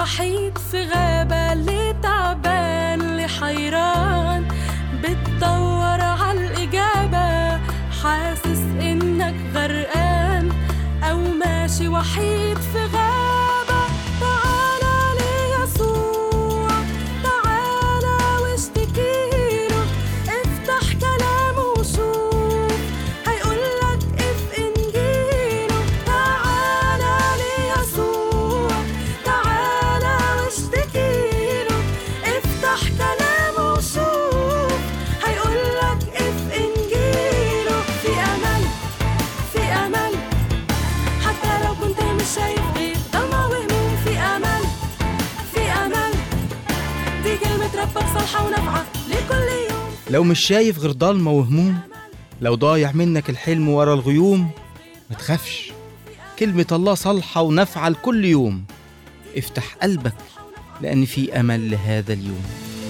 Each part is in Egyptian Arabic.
وحيد في غابة اللي تعبان اللي حيران بتدور عالإجابة حاسس إنك غرقان أو ماشي وحيد في غابة تعالى ليسوع تعالى واشتكيله افتح كلامه وشوف هيقولك اف انجيله تعالى ليسوع تعالى واشتكيله افتح كلامه وشوف هيقولك اف انجيله في امل في امل حتى لو كنت مش شايف غير ضلمة وهموم في امل في امل دي كلمة ربك صالحة ونافعة لكل يوم لو مش شايف غير ضلمة وهموم لو ضايع منك الحلم ورا الغيوم ما تخافش كلمة الله صالحة ونافعة لكل يوم افتح قلبك لأن في أمل لهذا اليوم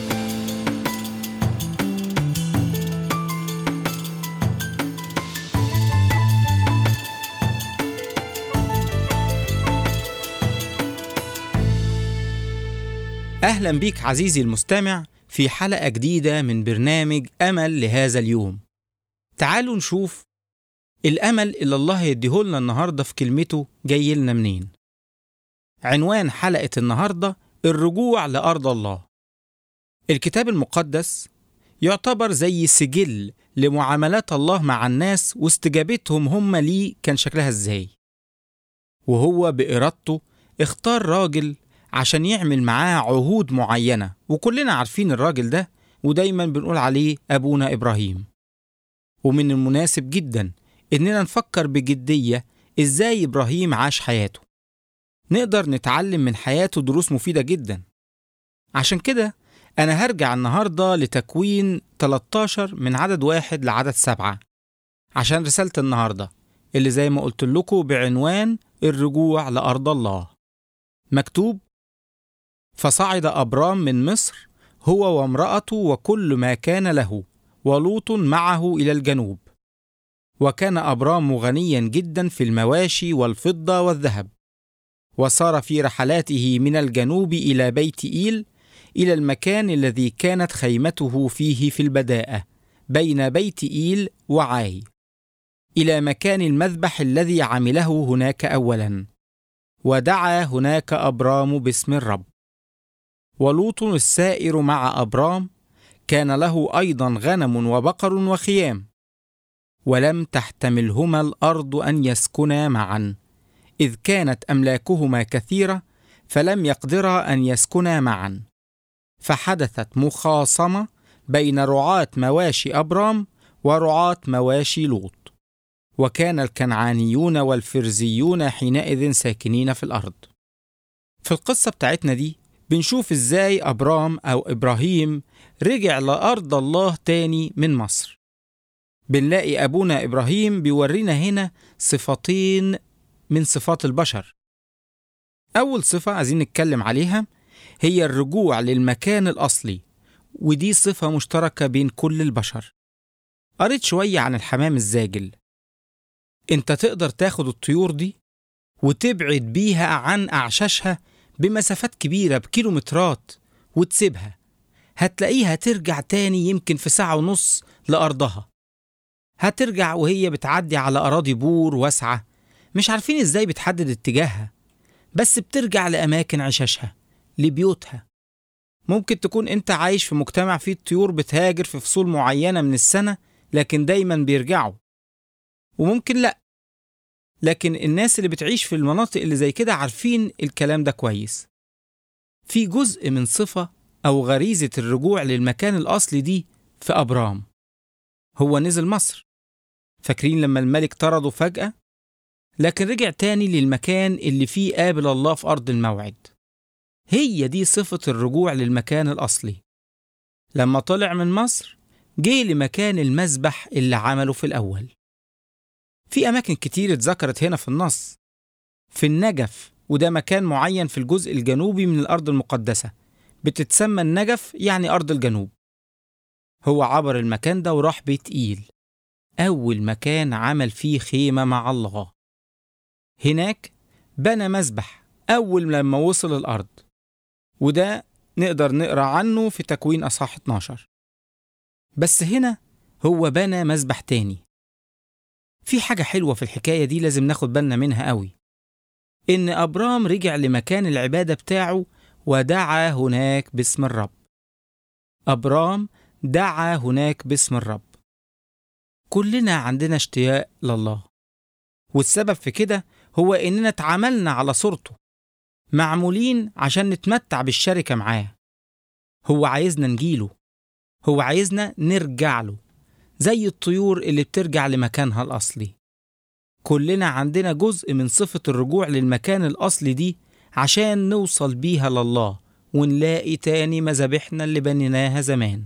أهلا بيك عزيزي المستمع في حلقة جديدة من برنامج أمل لهذا اليوم تعالوا نشوف الأمل اللي الله يديهولنا النهاردة في كلمته جاي لنا منين عنوان حلقة النهاردة الرجوع لأرض الله الكتاب المقدس يعتبر زي سجل لمعاملات الله مع الناس واستجابتهم هم ليه كان شكلها ازاي وهو بإرادته اختار راجل عشان يعمل معاه عهود معينة وكلنا عارفين الراجل ده ودايما بنقول عليه أبونا إبراهيم ومن المناسب جدا إننا نفكر بجدية إزاي إبراهيم عاش حياته نقدر نتعلم من حياته دروس مفيدة جدا عشان كده أنا هرجع النهاردة لتكوين 13 من عدد واحد لعدد سبعة عشان رسالة النهاردة اللي زي ما قلت لكم بعنوان الرجوع لأرض الله مكتوب فصعد أبرام من مصر هو وامرأته وكل ما كان له ولوط معه إلى الجنوب وكان أبرام غنيا جدا في المواشي والفضة والذهب وصار في رحلاته من الجنوب إلى بيت إيل إلى المكان الذي كانت خيمته فيه في البداءة بين بيت إيل وعاي إلى مكان المذبح الذي عمله هناك أولا ودعا هناك أبرام باسم الرب ولوط السائر مع أبرام كان له أيضا غنم وبقر وخيام ولم تحتملهما الأرض أن يسكنا معا إذ كانت أملاكهما كثيرة فلم يقدرا أن يسكنا معا فحدثت مخاصمة بين رعاة مواشي أبرام ورعاة مواشي لوط وكان الكنعانيون والفرزيون حينئذ ساكنين في الأرض في القصة بتاعتنا دي بنشوف ازاي أبرام أو إبراهيم رجع لأرض الله تاني من مصر بنلاقي أبونا إبراهيم بيورينا هنا صفتين من صفات البشر أول صفة عايزين نتكلم عليها هي الرجوع للمكان الأصلي ودي صفة مشتركة بين كل البشر قريت شوية عن الحمام الزاجل انت تقدر تاخد الطيور دي وتبعد بيها عن أعشاشها بمسافات كبيرة بكيلومترات وتسيبها هتلاقيها ترجع تاني يمكن في ساعة ونص لأرضها هترجع وهي بتعدي على أراضي بور واسعة مش عارفين إزاي بتحدد اتجاهها بس بترجع لأماكن عشاشها لبيوتها ممكن تكون أنت عايش في مجتمع فيه الطيور بتهاجر في فصول معينة من السنة لكن دايما بيرجعوا وممكن لأ لكن الناس اللي بتعيش في المناطق اللي زي كده عارفين الكلام ده كويس في جزء من صفة أو غريزة الرجوع للمكان الأصلي دي في أبرام هو نزل مصر فاكرين لما الملك طرده فجأة لكن رجع تاني للمكان اللي فيه قابل الله في أرض الموعد هي دي صفة الرجوع للمكان الأصلي لما طلع من مصر جه لمكان المذبح اللي عمله في الأول في أماكن كتير اتذكرت هنا في النص في النجف وده مكان معين في الجزء الجنوبي من الأرض المقدسة بتتسمى النجف يعني أرض الجنوب هو عبر المكان ده وراح بيت إيل أول مكان عمل فيه خيمة مع الله هناك بنى مذبح أول لما وصل الأرض وده نقدر نقرأ عنه في تكوين أصحاح 12 بس هنا هو بنى مذبح تاني في حاجة حلوة في الحكاية دي لازم ناخد بالنا منها قوي إن أبرام رجع لمكان العبادة بتاعه ودعا هناك باسم الرب أبرام دعا هناك باسم الرب كلنا عندنا اشتياق لله والسبب في كده هو إننا اتعاملنا على صورته معمولين عشان نتمتع بالشركة معاه هو عايزنا نجيله هو عايزنا نرجع له زي الطيور اللي بترجع لمكانها الأصلي كلنا عندنا جزء من صفة الرجوع للمكان الأصلي دي عشان نوصل بيها لله ونلاقي تاني مذابحنا اللي بنيناها زمان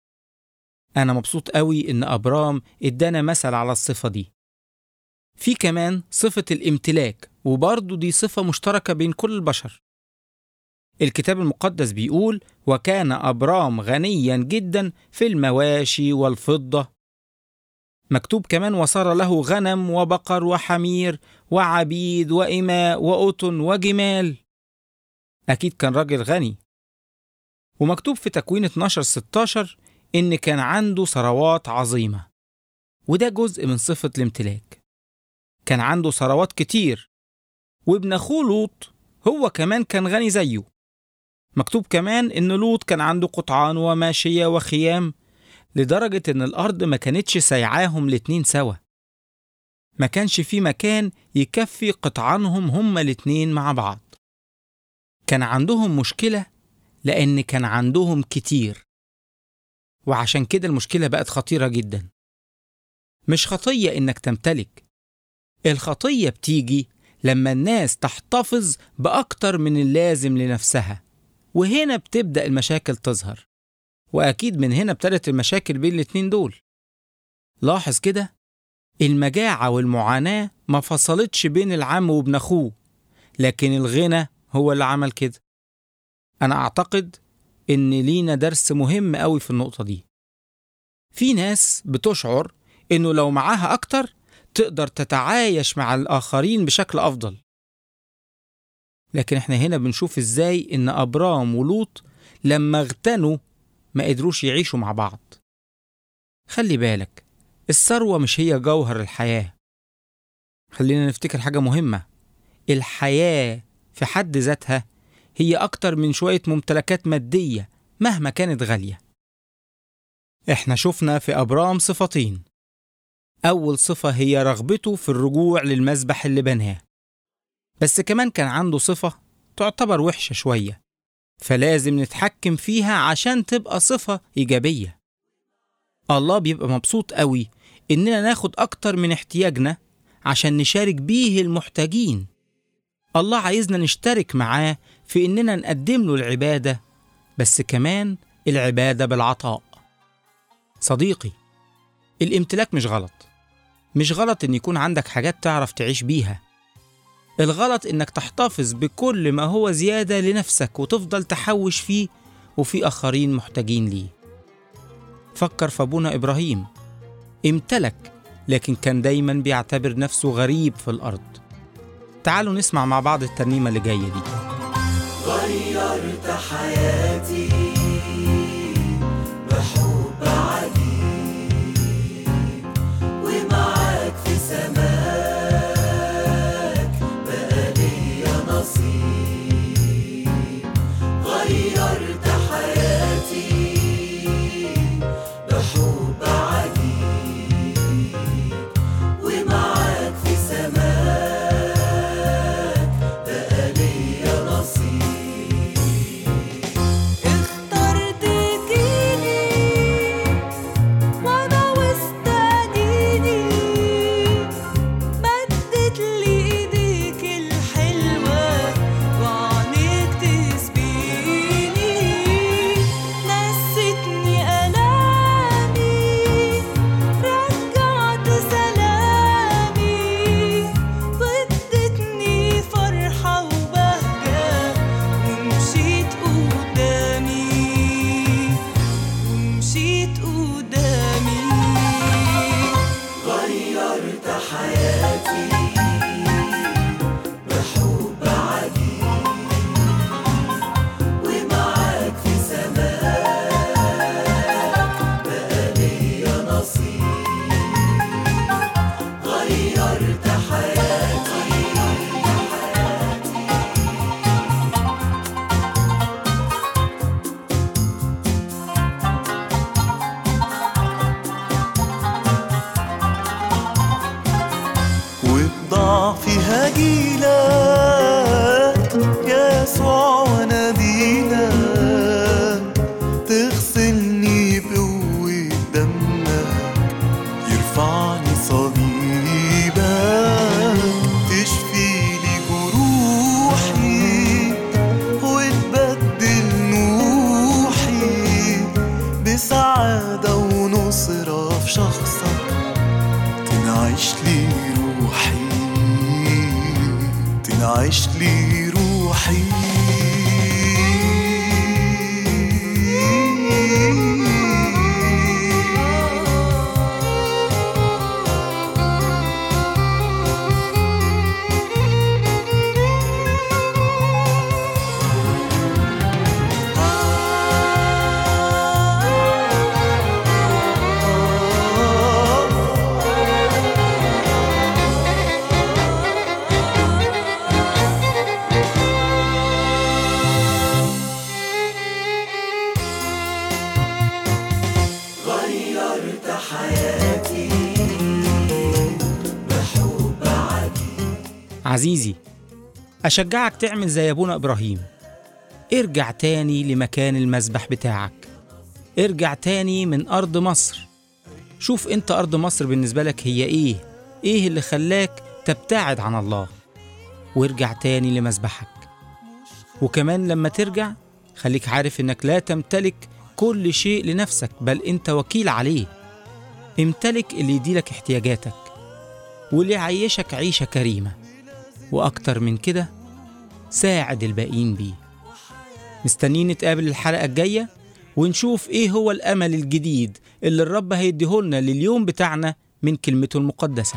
أنا مبسوط قوي إن أبرام إدانا مثل على الصفة دي في كمان صفة الامتلاك وبرضه دي صفة مشتركة بين كل البشر الكتاب المقدس بيقول وكان أبرام غنيا جدا في المواشي والفضة مكتوب كمان وصار له غنم وبقر وحمير وعبيد وإماء وأتن وجمال أكيد كان راجل غني ومكتوب في تكوين 12 16 إن كان عنده ثروات عظيمة وده جزء من صفة الامتلاك كان عنده ثروات كتير وابن أخوه لوط هو كمان كان غني زيه مكتوب كمان إن لوط كان عنده قطعان وماشية وخيام لدرجة إن الأرض ما كانتش سايعاهم الاتنين سوا ما كانش في مكان يكفي قطعانهم هما الاتنين مع بعض كان عندهم مشكلة لأن كان عندهم كتير وعشان كده المشكلة بقت خطيرة جدا مش خطية إنك تمتلك الخطية بتيجي لما الناس تحتفظ بأكتر من اللازم لنفسها وهنا بتبدأ المشاكل تظهر وأكيد من هنا ابتدت المشاكل بين الاتنين دول لاحظ كده المجاعة والمعاناة ما فصلتش بين العم وابن أخوه لكن الغنى هو اللي عمل كده أنا أعتقد إن لينا درس مهم قوي في النقطة دي في ناس بتشعر إنه لو معاها أكتر تقدر تتعايش مع الآخرين بشكل أفضل لكن احنا هنا بنشوف ازاي ان أبرام ولوط لما اغتنوا ما قدروش يعيشوا مع بعض خلي بالك الثروة مش هي جوهر الحياة خلينا نفتكر حاجة مهمة الحياة في حد ذاتها هي أكتر من شوية ممتلكات مادية مهما كانت غالية احنا شفنا في أبرام صفتين أول صفة هي رغبته في الرجوع للمذبح اللي بناه بس كمان كان عنده صفة تعتبر وحشة شوية فلازم نتحكم فيها عشان تبقى صفة إيجابية الله بيبقى مبسوط قوي إننا ناخد أكتر من احتياجنا عشان نشارك بيه المحتاجين الله عايزنا نشترك معاه في إننا نقدم له العبادة بس كمان العبادة بالعطاء صديقي الامتلاك مش غلط مش غلط إن يكون عندك حاجات تعرف تعيش بيها الغلط إنك تحتفظ بكل ما هو زيادة لنفسك وتفضل تحوش فيه وفي آخرين محتاجين ليه فكر في أبونا إبراهيم امتلك لكن كان دايما بيعتبر نفسه غريب في الأرض تعالوا نسمع مع بعض الترنيمة اللي جاية دي غيرت حياتي بحب عجيب ومعاك في سماك بقى ليا نصيب غيرت حياتي بحب عجيب ومعاك في سماك بقى ليا نصيب ضعفي هجيلك يسوع وناديلك تغسلني بقوة دمك يرفعني صليبك تشفي لي جروحي وتبدل نوحي بسعادة ونصرة في شخصك تنعش لي روحي تنعش لي روحي غيرت حياتي بحب عجيب عزيزي أشجعك تعمل زي أبونا إبراهيم ارجع تاني لمكان المسبح بتاعك ارجع تاني من أرض مصر شوف أنت أرض مصر بالنسبة لك هي إيه إيه اللي خلاك تبتعد عن الله وارجع تاني لمسبحك وكمان لما ترجع خليك عارف إنك لا تمتلك كل شيء لنفسك بل أنت وكيل عليه امتلك اللي يديلك احتياجاتك واللي يعيشك عيشة كريمة وأكتر من كده ساعد الباقيين بيه مستنيين نتقابل الحلقة الجاية ونشوف إيه هو الأمل الجديد اللي الرب هيديهولنا لليوم بتاعنا من كلمته المقدسة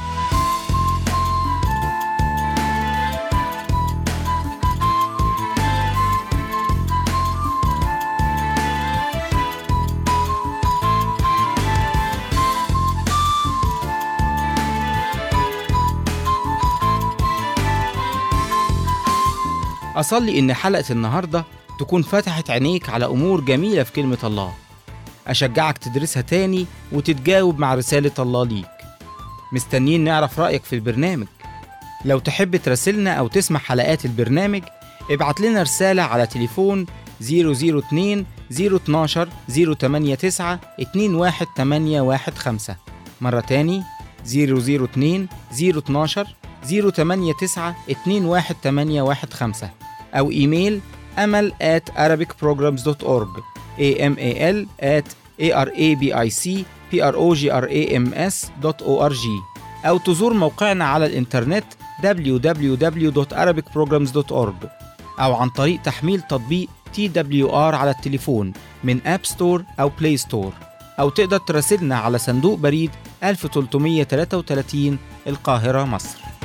أصلي إن حلقة النهاردة تكون فتحت عينيك على أمور جميلة في كلمة الله أشجعك تدرسها تاني وتتجاوب مع رسالة الله ليك مستنيين نعرف رأيك في البرنامج لو تحب تراسلنا أو تسمع حلقات البرنامج ابعت لنا رسالة على تليفون 002 012 089 21815 مرة تاني 002 012 089 21815 أو إيميل أمل at arabicprograms.org amal at arabicprograms.org أو تزور موقعنا على الإنترنت www.arabicprograms.org أو عن طريق تحميل تطبيق TWR على التليفون من أب ستور أو بلاي ستور أو تقدر تراسلنا على صندوق بريد 1333 القاهرة مصر